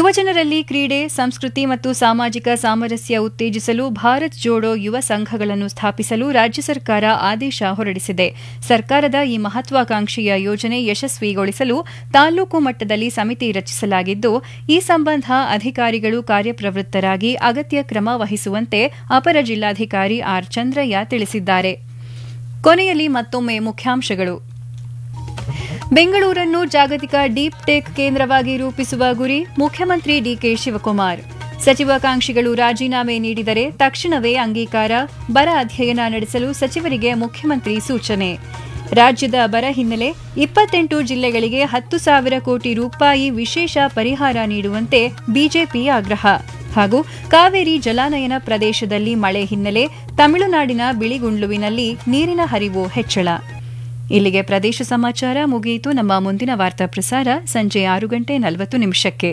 ಯುವಜನರಲ್ಲಿ ಕ್ರೀಡೆ ಸಂಸ್ಕೃತಿ ಮತ್ತು ಸಾಮಾಜಿಕ ಸಾಮರಸ್ಯ ಉತ್ತೇಜಿಸಲು ಭಾರತ್ ಜೋಡೋ ಯುವ ಸಂಘಗಳನ್ನು ಸ್ಥಾಪಿಸಲು ರಾಜ್ಯ ಸರ್ಕಾರ ಆದೇಶ ಹೊರಡಿಸಿದೆ ಸರ್ಕಾರದ ಈ ಮಹತ್ವಾಕಾಂಕ್ಷೆಯ ಯೋಜನೆ ಯಶಸ್ವಿಗೊಳಿಸಲು ತಾಲೂಕು ಮಟ್ಟದಲ್ಲಿ ಸಮಿತಿ ರಚಿಸಲಾಗಿದ್ದು ಈ ಸಂಬಂಧ ಅಧಿಕಾರಿಗಳು ಕಾರ್ಯಪ್ರವೃತ್ತರಾಗಿ ಅಗತ್ಯ ಕ್ರಮ ವಹಿಸುವಂತೆ ಅಪರ ಜಿಲ್ಲಾಧಿಕಾರಿ ಆರ್ ಚಂದ್ರಯ್ಯ ತಿಳಿಸಿದ್ದಾರೆ ಕೊನೆಯಲ್ಲಿ ಮತ್ತೊಮ್ಮೆ ಮುಖ್ಯಾಂಶಗಳು ಬೆಂಗಳೂರನ್ನು ಜಾಗತಿಕ ಡೀಪ್ ಟೆಕ್ ಕೇಂದ್ರವಾಗಿ ರೂಪಿಸುವ ಗುರಿ ಮುಖ್ಯಮಂತ್ರಿ ಡಿಕೆ ಶಿವಕುಮಾರ್ ಸಚಿವಾಕಾಂಕ್ಷಿಗಳು ರಾಜೀನಾಮೆ ನೀಡಿದರೆ ತಕ್ಷಣವೇ ಅಂಗೀಕಾರ ಬರ ಅಧ್ಯಯನ ನಡೆಸಲು ಸಚಿವರಿಗೆ ಮುಖ್ಯಮಂತ್ರಿ ಸೂಚನೆ ರಾಜ್ಯದ ಬರ ಹಿನ್ನೆಲೆ ಇಪ್ಪತ್ತೆಂಟು ಜಿಲ್ಲೆಗಳಿಗೆ ಹತ್ತು ಸಾವಿರ ಕೋಟಿ ರೂಪಾಯಿ ವಿಶೇಷ ಪರಿಹಾರ ನೀಡುವಂತೆ ಬಿಜೆಪಿ ಆಗ್ರಹ ಹಾಗೂ ಕಾವೇರಿ ಜಲಾನಯನ ಪ್ರದೇಶದಲ್ಲಿ ಮಳೆ ಹಿನ್ನೆಲೆ ತಮಿಳುನಾಡಿನ ಬಿಳಿಗುಂಡ್ಲುವಿನಲ್ಲಿ ನೀರಿನ ಹರಿವು ಹೆಚ್ಚಳ ಇಲ್ಲಿಗೆ ಪ್ರದೇಶ ಸಮಾಚಾರ ಮುಗಿಯಿತು ನಮ್ಮ ಮುಂದಿನ ವಾರ್ತಾ ಪ್ರಸಾರ ಸಂಜೆ ಆರು ಗಂಟೆ ನಲವತ್ತು ನಿಮಿಷಕ್ಕೆ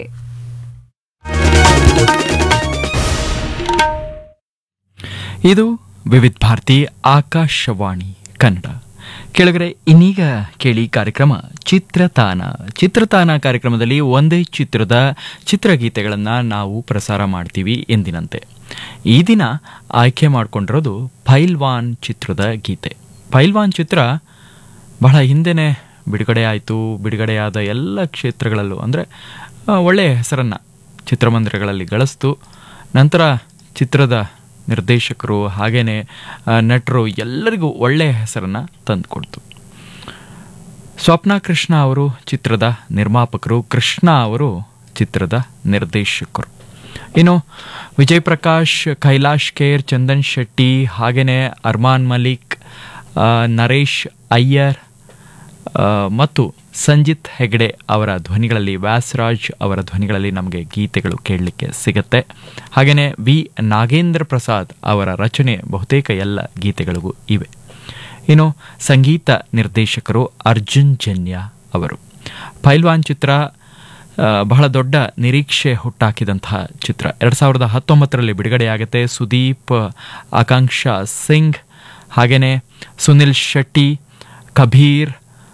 ಇದು ವಿವಿಧ ಭಾರತಿ ಆಕಾಶವಾಣಿ ಕನ್ನಡ ಕೆಳಗಡೆ ಇನ್ನೀಗ ಕೇಳಿ ಕಾರ್ಯಕ್ರಮ ಚಿತ್ರತಾನ ಚಿತ್ರತಾನ ಕಾರ್ಯಕ್ರಮದಲ್ಲಿ ಒಂದೇ ಚಿತ್ರದ ಚಿತ್ರಗೀತೆಗಳನ್ನು ನಾವು ಪ್ರಸಾರ ಮಾಡ್ತೀವಿ ಎಂದಿನಂತೆ ಈ ದಿನ ಆಯ್ಕೆ ಮಾಡಿಕೊಂಡಿರೋದು ಪೈಲ್ವಾನ್ ಚಿತ್ರದ ಗೀತೆ ಪೈಲ್ವಾನ್ ಚಿತ್ರ ಬಹಳ ಹಿಂದೆನೇ ಬಿಡುಗಡೆ ಆಯಿತು ಬಿಡುಗಡೆಯಾದ ಎಲ್ಲ ಕ್ಷೇತ್ರಗಳಲ್ಲೂ ಅಂದರೆ ಒಳ್ಳೆಯ ಹೆಸರನ್ನು ಚಿತ್ರಮಂದಿರಗಳಲ್ಲಿ ಗಳಿಸ್ತು ನಂತರ ಚಿತ್ರದ ನಿರ್ದೇಶಕರು ಹಾಗೆಯೇ ನಟರು ಎಲ್ಲರಿಗೂ ಒಳ್ಳೆಯ ಹೆಸರನ್ನು ತಂದುಕೊಡ್ತು ಸ್ವಪ್ನ ಕೃಷ್ಣ ಅವರು ಚಿತ್ರದ ನಿರ್ಮಾಪಕರು ಕೃಷ್ಣ ಅವರು ಚಿತ್ರದ ನಿರ್ದೇಶಕರು ಇನ್ನು ವಿಜಯ್ ಪ್ರಕಾಶ್ ಕೈಲಾಶ್ ಖೇರ್ ಚಂದನ್ ಶೆಟ್ಟಿ ಹಾಗೆಯೇ ಅರ್ಮಾನ್ ಮಲಿಕ್ ನರೇಶ್ ಅಯ್ಯರ್ ಮತ್ತು ಸಂಜಿತ್ ಹೆಗ್ಡೆ ಅವರ ಧ್ವನಿಗಳಲ್ಲಿ ವ್ಯಾಸರಾಜ್ ಅವರ ಧ್ವನಿಗಳಲ್ಲಿ ನಮಗೆ ಗೀತೆಗಳು ಕೇಳಲಿಕ್ಕೆ ಸಿಗುತ್ತೆ ಹಾಗೆಯೇ ವಿ ನಾಗೇಂದ್ರ ಪ್ರಸಾದ್ ಅವರ ರಚನೆ ಬಹುತೇಕ ಎಲ್ಲ ಗೀತೆಗಳಿಗೂ ಇವೆ ಇನ್ನು ಸಂಗೀತ ನಿರ್ದೇಶಕರು ಅರ್ಜುನ್ ಜನ್ಯ ಅವರು ಪೈಲ್ವಾನ್ ಚಿತ್ರ ಬಹಳ ದೊಡ್ಡ ನಿರೀಕ್ಷೆ ಹುಟ್ಟಾಕಿದಂತಹ ಚಿತ್ರ ಎರಡು ಸಾವಿರದ ಹತ್ತೊಂಬತ್ತರಲ್ಲಿ ಬಿಡುಗಡೆಯಾಗುತ್ತೆ ಸುದೀಪ್ ಆಕಾಂಕ್ಷಾ ಸಿಂಗ್ ಹಾಗೆಯೇ ಸುನಿಲ್ ಶೆಟ್ಟಿ ಕಬೀರ್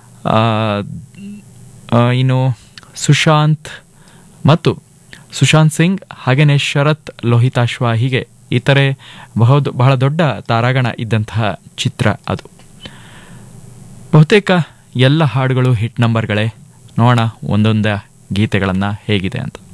ಇನ್ನು ಸುಶಾಂತ್ ಮತ್ತು ಸುಶಾಂತ್ ಸಿಂಗ್ ಹಾಗೆಯೇ ಶರತ್ ಲೋಹಿತಾಶ್ವ ಹೀಗೆ ಇತರೆ ಬಹು ಬಹಳ ದೊಡ್ಡ ತಾರಾಗಣ ಇದ್ದಂತಹ ಚಿತ್ರ ಅದು ಬಹುತೇಕ ಎಲ್ಲ ಹಾಡುಗಳು ಹಿಟ್ ನಂಬರ್ಗಳೇ ನೋಡೋಣ ಒಂದೊಂದೇ ಗೀತೆಗಳನ್ನು ಹೇಗಿದೆ ಅಂತ